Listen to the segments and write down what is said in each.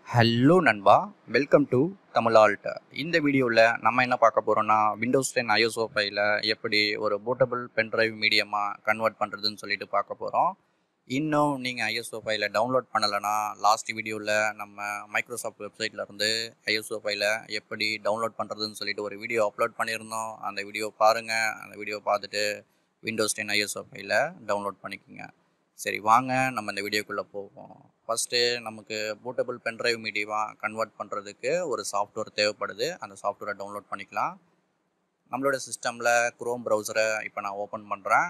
hello நண்பா welcome to Tamil alt இந்த வீடியோவில் நம்ம என்ன பார்க்க போகிறோம்னா விண்டோஸ் டென் ஐஎஸ்ஓ ஃபைல எப்படி ஒரு போர்ட்டபிள் பென்ட்ரைவ் மீடியமாக கன்வெர்ட் பண்ணுறதுன்னு சொல்லிட்டு பார்க்க போகிறோம் இன்னும் நீங்கள் ஐஎஸ்ஓ ஃபைலை டவுன்லோட் பண்ணலைன்னா லாஸ்ட் வீடியோவில் நம்ம மைக்ரோசாஃப்ட் வெப்சைட்ல இருந்து ஐஎஸ்ஓ ஃபைலை எப்படி டவுன்லோட் பண்ணுறதுன்னு சொல்லிட்டு ஒரு வீடியோ அப்லோட் பண்ணியிருந்தோம் அந்த வீடியோ பாருங்கள் அந்த வீடியோ பார்த்துட்டு விண்டோஸ் டென் ஐஎஸ்ஓ ஃபைலை டவுன்லோட் பண்ணிக்கோங்க சரி வாங்க நம்ம இந்த வீடியோக்குள்ளே போவோம் ஃபஸ்ட்டு நமக்கு போர்ட்டபிள் பென்ட்ரைவ் மீடியாவாக கன்வெர்ட் பண்ணுறதுக்கு ஒரு சாஃப்ட்வேர் தேவைப்படுது அந்த சாஃப்ட்வேரை டவுன்லோட் பண்ணிக்கலாம் நம்மளோட சிஸ்டமில் க்ரோம் ப்ரௌசரை இப்போ நான் ஓப்பன் பண்ணுறேன்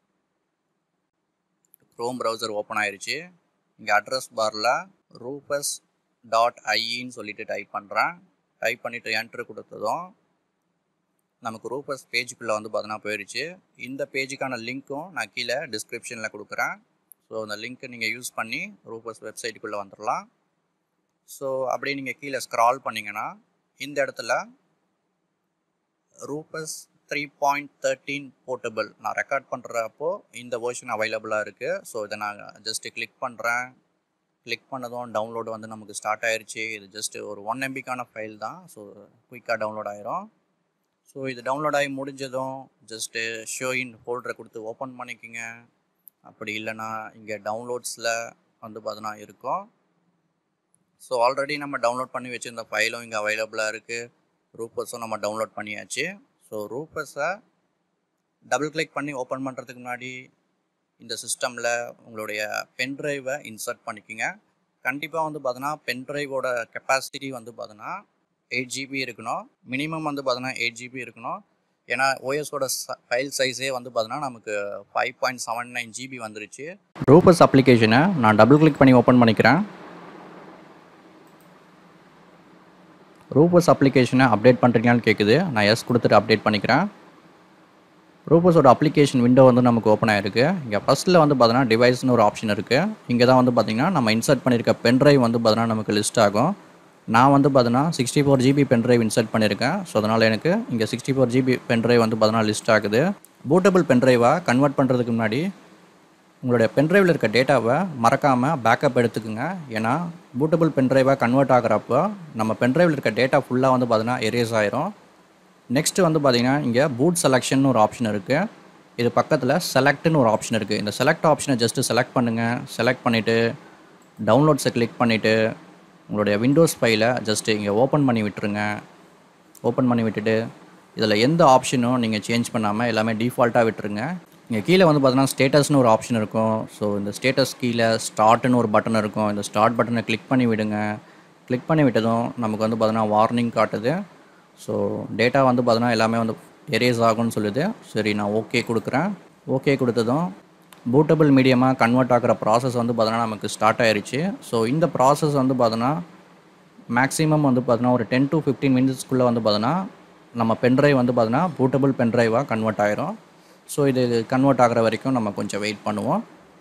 க்ரோம் ப்ரௌசர் ஓப்பன் ஆயிருச்சு இங்கே அட்ரஸ் பாரில் ரூபஸ் டாட் ஐஇன்னு சொல்லிட்டு டைப் பண்ணுறேன் டைப் பண்ணிவிட்டு என்ட்ரு கொடுத்ததும் நமக்கு ரூபஸ் பேஜுக்குள்ளே வந்து பார்த்தீங்கன்னா போயிடுச்சு இந்த பேஜுக்கான லிங்க்கும் நான் கீழே டிஸ்கிரிப்ஷனில் கொடுக்குறேன் ஸோ அந்த லிங்க்கை நீங்கள் யூஸ் பண்ணி ரூபஸ் வெப்சைட்டுக்குள்ளே வந்துடலாம் ஸோ அப்படியே நீங்கள் கீழே ஸ்க்ரால் பண்ணிங்கன்னா இந்த இடத்துல Rufus three point thirteen portable நான் ரெக்கார்ட் பண்ணுறப்போ இந்த வேர்ஷன் அவைலபிளாக இருக்குது ஸோ இதை நான் ஜஸ்ட்டு கிளிக் பண்ணுறேன் கிளிக் பண்ணதும் டவுன்லோடு வந்து நமக்கு ஸ்டார்ட் ஆயிடுச்சு இது ஜஸ்ட்டு ஒரு ஒன் எம்பிக்கான ஃபைல் தான் ஸோ குயிக்காக டவுன்லோட் ஆயிரும் ஸோ இது டவுன்லோட் ஆகி முடிஞ்சதும் ஜஸ்ட்டு ஷோ இன் ஃபோல்டரை கொடுத்து ஓப்பன் பண்ணிக்கோங்க அப்படி இல்லைன்னா இங்கே டவுன்லோட்ஸில் வந்து பார்த்தீங்கன்னா இருக்கும் ஸோ ஆல்ரெடி நம்ம டவுன்லோட் பண்ணி வச்சுருந்த ஃபைலும் இங்கே அவைலபிளாக இருக்குது ரூபஸும் நம்ம டவுன்லோட் பண்ணியாச்சு ஸோ ரூபஸை டபுள் கிளிக் பண்ணி ஓப்பன் பண்ணுறதுக்கு முன்னாடி இந்த சிஸ்டமில் உங்களுடைய பென்ட்ரைவை இன்சர்ட் பண்ணிக்கோங்க கண்டிப்பாக வந்து பார்த்தீங்கன்னா பென்ட்ரைவோட கெப்பாசிட்டி வந்து பார்த்தீங்கன்னா எயிட் ஜிபி இருக்கணும் மினிமம் வந்து பார்த்தீங்கன்னா எயிட் ஜிபி இருக்கணும் ஏன்னா ஓஎஸோட ஃபைல் சைஸே வந்து பார்த்தீங்கன்னா நமக்கு five point seven nine GB வந்துருச்சு ரூபஸ் அப்ளிகேஷனை நான் டபுள் கிளிக் பண்ணி ஓப்பன் பண்ணிக்கிறேன் ரூபஸ் அப்ளிகேஷனை அப்டேட் பண்ணுறீங்களான்னு கேட்குது நான் எஸ் கொடுத்துட்டு அப்டேட் பண்ணிக்கிறேன் ரூபஸோட அப்ளிகேஷன் விண்டோ வந்து நமக்கு ஓப்பன் ஆகிருக்கு இங்கே ஃபஸ்ட்டில் வந்து பார்த்தீங்கன்னா டிவைஸ்னு ஒரு ஆப்ஷன் இருக்குது இங்கே தான் வந்து பார்த்திங்கன்னா நம்ம இன்சர்ட் பண்ணியிருக்க பென்ட்ரைவ் வந்து பார்த்தீங்கன்னா நமக்கு லிஸ்ட் ஆகும் நான் வந்து பார்த்தீங்கன்னா sixty four GB pendrive insert பண்ணியிருக்கேன் ஸோ அதனால் எனக்கு இங்கே சிக்ஸ்டி ஃபோர் ஜிபி பென்ட்ரைவ் வந்து பார்த்தீங்கன்னா லிஸ்ட் ஆகுது பூட்டபிள் பென்ட்ரைவாக கன்வெர்ட் பண்ணுறதுக்கு முன்னாடி உங்களுடைய பென்ட்ரைவில் இருக்க டேட்டாவை மறக்காமல் பேக்கப் எடுத்துக்கோங்க ஏன்னா பூட்டபிள் பென்ட்ரைவாக கன்வெர்ட் ஆகிறப்போ நம்ம பென்ட்ரைவில் இருக்க டேட்டா ஃபுல்லாக வந்து பார்த்தீங்கன்னா எரேஸ் ஆயிரும் நெக்ஸ்ட்டு வந்து பார்த்தீங்கன்னா இங்கே பூட் செலெக்ஷன் ஒரு ஆப்ஷன் இருக்குது இது பக்கத்தில் செலக்ட்னு ஒரு ஆப்ஷன் இருக்குது இந்த செலக்ட் ஆப்ஷனை ஜஸ்ட்டு செலக்ட் பண்ணுங்கள் செலக்ட் பண்ணிவிட்டு டவுன்லோட்ஸை கிளிக் பண்ணிவிட்டு உங்களுடைய விண்டோஸ் ஃபைலை ஜஸ்ட்டு இங்கே ஓப்பன் பண்ணி விட்டுருங்க ஓப்பன் பண்ணி விட்டுட்டு இதில் எந்த ஆப்ஷனும் நீங்கள் சேஞ்ச் பண்ணாமல் எல்லாமே டிஃபால்ட்டாக விட்டுருங்க இங்கே கீழே வந்து பார்த்தீங்கன்னா ஸ்டேட்டஸ்னு ஒரு ஆப்ஷன் இருக்கும் ஸோ இந்த ஸ்டேட்டஸ் கீழே ஸ்டார்ட்னு ஒரு பட்டன் இருக்கும் இந்த ஸ்டார்ட் பட்டனை கிளிக் பண்ணி விடுங்க கிளிக் பண்ணி விட்டதும் நமக்கு வந்து பார்த்தீங்கன்னா வார்னிங் காட்டுது ஸோ டேட்டா வந்து பார்த்தீங்கன்னா எல்லாமே வந்து எரேஸ் ஆகும்னு சொல்லுது சரி நான் ஓகே கொடுக்குறேன் ஓகே கொடுத்ததும் பூட்டபிள் மீடியமாக கன்வெர்ட் ஆகிற ப்ராசஸ் வந்து பார்த்தோன்னா நமக்கு ஸ்டார்ட் ஆயிருச்சு ஸோ இந்த ப்ராசஸ் வந்து பார்த்தோன்னா மேக்ஸிமம் வந்து பார்த்தோன்னா ஒரு டென் டு ஃபிஃப்டீன் மினிட்ஸ்க்குள்ளே வந்து பார்த்தோன்னா நம்ம பென்ட்ரைவ் வந்து பார்த்தோன்னா பூட்டபிள் பென்ட்ரைவாக கன்வெர்ட் ஆயிரும் ஸோ இது கன்வெர்ட் ஆகிற வரைக்கும் நம்ம கொஞ்சம் வெயிட் பண்ணுவோம்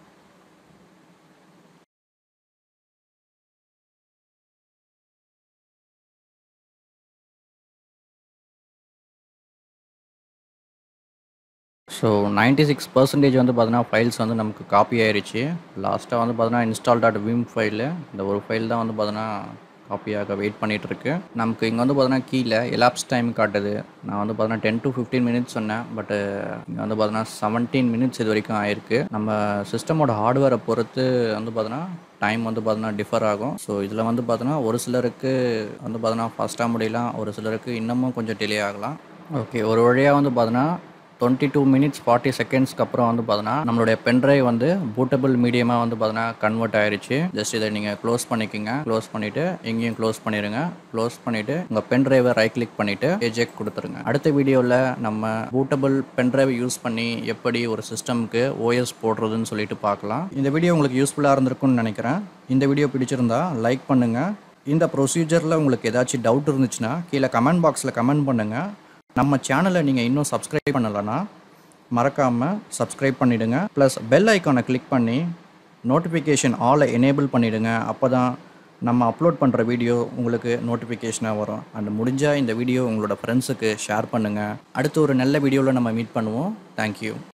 ஸோ நைன்ட்டி சிக்ஸ் பர்சன்டேஜ் வந்து பார்த்தீங்கன்னா ஃபைல்ஸ் வந்து நமக்கு காப்பி ஆயிருச்சு லாஸ்ட்டாக வந்து பார்த்தீங்கன்னா இன்ஸ்டால் டாட் விம் ஃபைலு இந்த ஒரு ஃபைல் தான் வந்து பார்த்தீங்கன்னா காப்பியாக வெயிட் பண்ணிகிட்டு இருக்கு நமக்கு இங்கே வந்து பார்த்தீங்கன்னா கீழே எலாப்ஸ் டைம் காட்டுது நான் வந்து பார்த்தீங்கன்னா டென் டு ஃபிஃப்டீன் மினிட்ஸ் சொன்னேன் பட்டு இங்கே வந்து பார்த்தீங்கன்னா செவன்டீன் மினிட்ஸ் இது வரைக்கும் ஆயிருக்கு நம்ம சிஸ்டமோட ஹார்ட்வேரை பொறுத்து வந்து பார்த்தீங்கன்னா டைம் வந்து பார்த்தீங்கன்னா டிஃபர் ஆகும் ஸோ இதில் வந்து பார்த்தீங்கன்னா ஒரு சிலருக்கு வந்து பார்த்தீங்கன்னா ஃபாஸ்ட்டாக முடியலாம் ஒரு சிலருக்கு இன்னமும் கொஞ்சம் டிலே ஆகலாம் ஓகே ஒரு வழியாக வந்து பார்த்தீங்கன்னா டுவெண்ட்டி டூ மினிட்ஸ் ஃபார்ட்டி செகண்ட்ஸ்க்கு அப்புறம் வந்து பார்த்தீங்கன்னா நம்மளுடைய பென்ட்ரைவ் வந்து பூட்டபிள் மீடியமாக வந்து பார்த்தீங்கன்னா கன்வெர்ட் ஆயிருச்சு ஜஸ்ட் இதை நீங்கள் க்ளோஸ் பண்ணிக்கோங்க க்ளோஸ் பண்ணிவிட்டு எங்கேயும் க்ளோஸ் பண்ணிடுங்க க்ளோஸ் பண்ணிவிட்டு உங்கள் பென்ட்ரைவை ரைட் கிளிக் பண்ணிவிட்டு ஏஜெக் கொடுத்துருங்க அடுத்த வீடியோவில் நம்ம பூட்டபிள் பென்ட்ரைவ் யூஸ் பண்ணி எப்படி ஒரு சிஸ்டம்க்கு ஓஎஸ் போடுறதுன்னு சொல்லிட்டு பார்க்கலாம் இந்த வீடியோ உங்களுக்கு யூஸ்ஃபுல்லாக இருந்திருக்கும்னு நினைக்கிறேன் இந்த வீடியோ பிடிச்சிருந்தா லைக் பண்ணுங்கள் இந்த ப்ரொசீஜரில் உங்களுக்கு ஏதாச்சும் டவுட் இருந்துச்சுன்னா கீழே கமெண்ட் பாக்ஸில் கமெண்ட் பண்ணுங்கள் நம்ம சேனலை நீங்கள் இன்னும் சப்ஸ்கிரைப் பண்ணலைன்னா மறக்காமல் சப்ஸ்கிரைப் பண்ணிவிடுங்க ப்ளஸ் பெல் ஐக்கானை கிளிக் பண்ணி நோட்டிஃபிகேஷன் ஆலை எனேபிள் பண்ணிவிடுங்க அப்போ தான் நம்ம அப்லோட் பண்ணுற வீடியோ உங்களுக்கு நோட்டிஃபிகேஷனாக வரும் அண்ட் முடிஞ்சால் இந்த வீடியோ உங்களோட ஃப்ரெண்ட்ஸுக்கு ஷேர் பண்ணுங்கள் அடுத்து ஒரு நல்ல வீடியோவில் நம்ம மீட் பண்ணுவோம் தேங்க்யூ